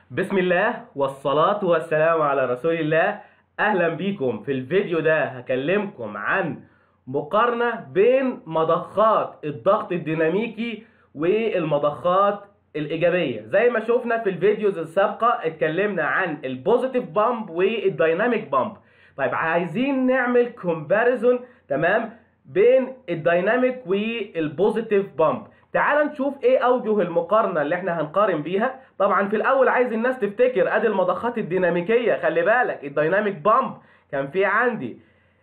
بسم الله والصلاة والسلام على رسول الله أهلا بيكم في الفيديو ده هكلمكم عن مقارنة بين مضخات الضغط الديناميكي والمضخات الإيجابية زي ما شفنا في الفيديوز السابقة اتكلمنا عن البوزيتيف بامب والدايناميك بامب طيب عايزين نعمل كومباريزون تمام بين الدايناميك والبوزيتيف بامب تعال نشوف ايه اوجه المقارنه اللي احنا هنقارن بيها طبعا في الاول عايز الناس تفتكر ادي المضخات الديناميكيه خلي بالك الدايناميك بامب كان في عندي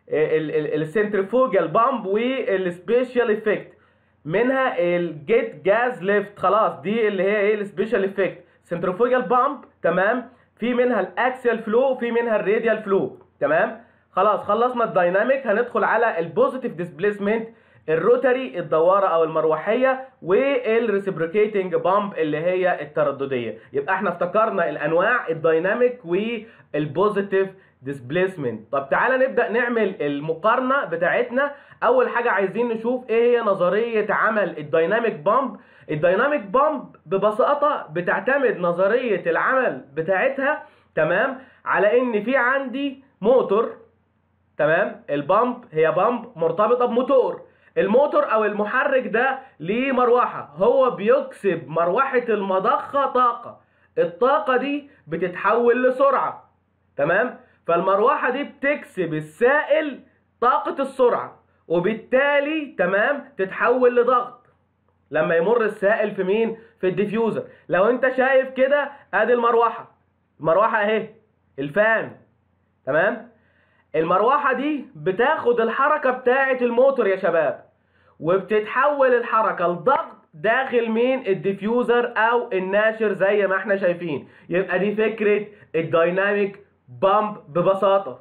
السنترفوجال بامب والسبيشال افكت منها الجيت جاز ليفت خلاص دي اللي هي ايه السبيشال افكت سنترفوجال بامب تمام في منها الاكسيال فلو في منها الراديال فلو تمام خلاص خلصنا الدايناميك هندخل على البوزيتيف ديسبيسمنت الروتري الدواره او المروحيه والريسبريكيتنج بامب اللي هي التردديه يبقى احنا افتكرنا الانواع الدايناميك والبوزيتيف ديسبيسمنت طب تعالى نبدا نعمل المقارنه بتاعتنا اول حاجه عايزين نشوف ايه هي نظريه عمل الدايناميك بامب الدايناميك بامب ببساطه بتعتمد نظريه العمل بتاعتها تمام على ان في عندي موتور تمام البامب هي بامب مرتبطه بموتور الموتور او المحرك ده ليه مروحه هو بيكسب مروحه المضخه طاقه الطاقه دي بتتحول لسرعه تمام فالمروحه دي بتكسب السائل طاقه السرعه وبالتالي تمام تتحول لضغط لما يمر السائل في مين في الديفيوزر لو انت شايف كده ادي المروحه المروحه اهي الفان تمام المروحه دي بتاخد الحركه بتاعه الموتور يا شباب وبتتحول الحركه لضغط داخل مين الديفيوزر او الناشر زي ما احنا شايفين يبقى دي فكره الدايناميك بامب ببساطه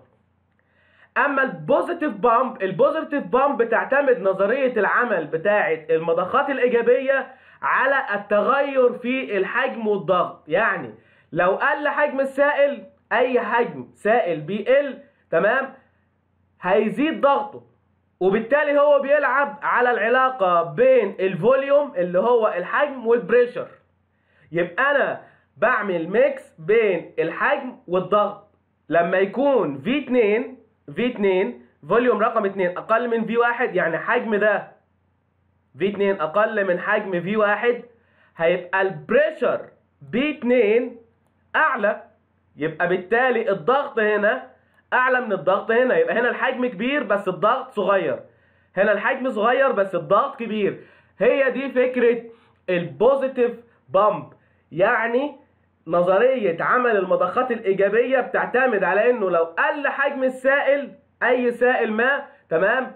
اما البوزيتيف بامب البوزيتيف بامب بتعتمد نظريه العمل بتاعه المضخات الايجابيه على التغير في الحجم والضغط يعني لو قل حجم السائل اي حجم سائل بيقل تمام هيزيد ضغطه وبالتالي هو بيلعب على العلاقة بين الفوليوم اللي هو الحجم والبريشر يبقى انا بعمل ميكس بين الحجم والضغط لما يكون V2 V2 فوليوم رقم 2 اقل من V1 يعني حجم ده V2 اقل من حجم V1 هيبقى البريشر B2 اعلى يبقى بالتالي الضغط هنا اعلى من الضغط هنا يبقى هنا الحجم كبير بس الضغط صغير هنا الحجم صغير بس الضغط كبير هي دي فكرة البوزيتيف بامب يعني نظرية عمل المضخات الإيجابية بتعتمد على إنه لو قل حجم السائل أي سائل ما تمام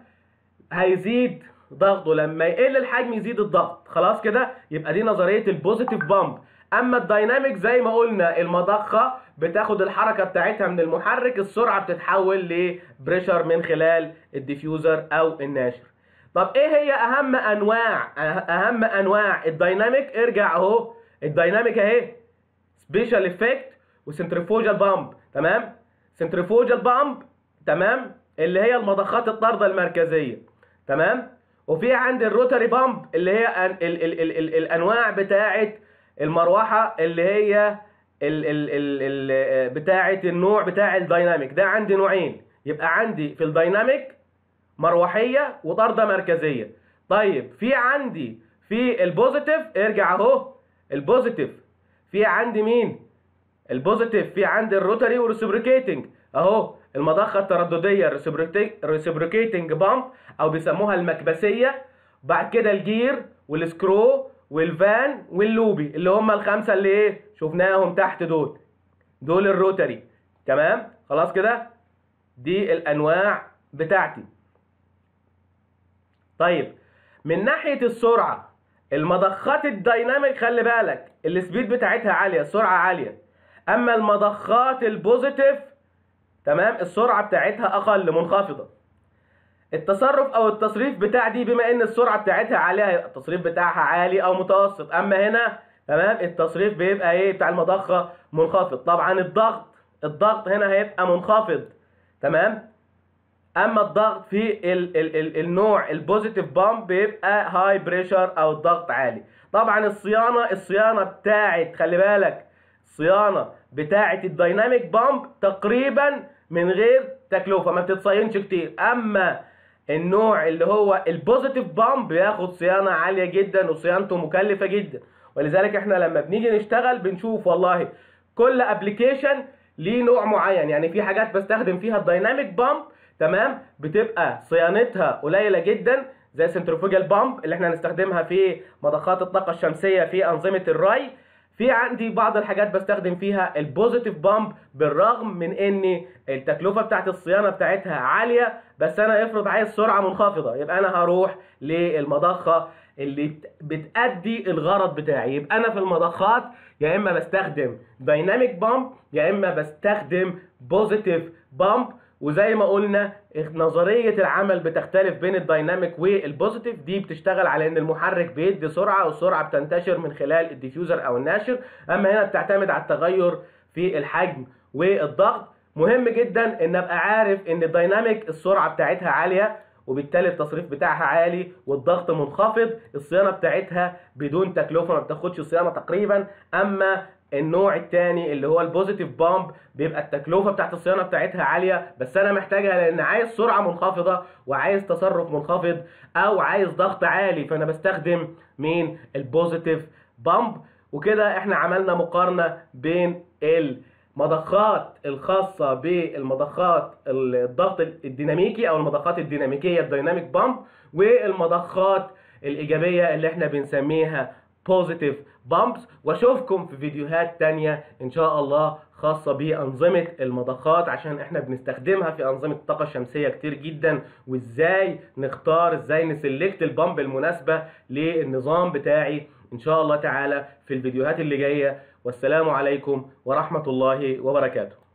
هيزيد ضغطه لما يقل الحجم يزيد الضغط خلاص كده يبقى دي نظرية البوزيتيف بامب اما الدايناميك زي ما قلنا المضخه بتاخد الحركه بتاعتها من المحرك السرعه بتتحول لبريشر من خلال الديفيوزر او الناشر طب ايه هي اهم انواع اهم انواع الدايناميك ارجع اهو الدايناميك اهي سبيشال افكت وسنتريفوجال بامب تمام سنتريفوجال بامب تمام اللي هي المضخات الطارده المركزيه تمام وفي عندي الروتري بامب اللي هي ال ال ال ال ال الانواع بتاعه المروحه اللي هي ال ال ال ال بتاعه النوع بتاع الدايناميك ده عندي نوعين يبقى عندي في الدايناميك مروحيه وطارده مركزيه طيب في عندي في البوزيتيف ارجع اهو البوزيتيف في عندي مين البوزيتيف في عندي الروتري والريسبريكيتنج اهو المضخه التردديه الريسبريكيتنج بامب او بيسموها المكبسيه بعد كده الجير والسكرو والفان واللوبي اللي هم الخمسه اللي ايه شفناهم تحت دول دول الروتري تمام خلاص كده دي الانواع بتاعتي طيب من ناحيه السرعه المضخات الدايناميك خلي بالك السبيد بتاعتها عاليه السرعه عاليه اما المضخات البوزيتيف تمام السرعه بتاعتها اقل منخفضه التصرف او التصريف بتاع دي بما ان السرعه بتاعتها عاليه هيبقى التصريف بتاعها عالي او متوسط اما هنا تمام التصريف بيبقى ايه بتاع المضخه منخفض طبعا الضغط الضغط هنا هيبقى منخفض تمام اما الضغط في ال ال ال النوع البوزيتيف بامب بيبقى هاي بريشر او الضغط عالي طبعا الصيانه الصيانه بتاعت خلي بالك صيانه بتاعه الدايناميك بامب تقريبا من غير تكلفه ما بتتصينش كتير اما النوع اللي هو البوزيتيف بامب بياخد صيانه عاليه جدا وصيانته مكلفه جدا ولذلك احنا لما بنيجي نشتغل بنشوف والله كل ابلكيشن ليه نوع معين يعني في حاجات بستخدم فيها الدايناميك بامب تمام بتبقى صيانتها قليله جدا زي سنترفوجال بامب اللي احنا هنستخدمها في مضخات الطاقه الشمسيه في انظمه الري في عندي بعض الحاجات بستخدم فيها البوزيتيف بامب بالرغم من ان التكلفه بتاعت الصيانه بتاعتها عاليه بس انا افرض عايز سرعه منخفضه يبقى انا هروح للمضخه اللي بتأدي الغرض بتاعي يبقى انا في المضخات يا اما بستخدم دايناميك بامب يا اما بستخدم بوزيتيف بامب وزي ما قلنا نظريه العمل بتختلف بين الدايناميك والبوزيتيف دي بتشتغل على ان المحرك بيدي سرعه والسرعه بتنتشر من خلال الديفيوزر او الناشر اما هنا بتعتمد على التغير في الحجم والضغط مهم جدا ان ابقى عارف ان الدايناميك السرعه بتاعتها عاليه وبالتالي التصريف بتاعها عالي والضغط منخفض الصيانه بتاعتها بدون تكلفه ما بتاخدش صيانه تقريبا اما النوع الثاني اللي هو البوزيتيف بامب بيبقى التكلفه بتاعت الصيانه بتاعتها عاليه بس انا محتاجها لان عايز سرعه منخفضه وعايز تصرف منخفض او عايز ضغط عالي فانا بستخدم مين البوزيتيف بامب وكده احنا عملنا مقارنه بين المضخات الخاصه بالمضخات الضغط الديناميكي او المضخات الديناميكيه الديناميك بامب والمضخات الايجابيه اللي احنا بنسميها بوزيتيف بامبس واشوفكم في فيديوهات تانية ان شاء الله خاصة بأنظمة المضخات عشان احنا بنستخدمها في أنظمة الطاقة الشمسية كتير جدا وازاي نختار ازاي نسلكت البامب المناسبة للنظام بتاعي ان شاء الله تعالى في الفيديوهات اللي جاية والسلام عليكم ورحمة الله وبركاته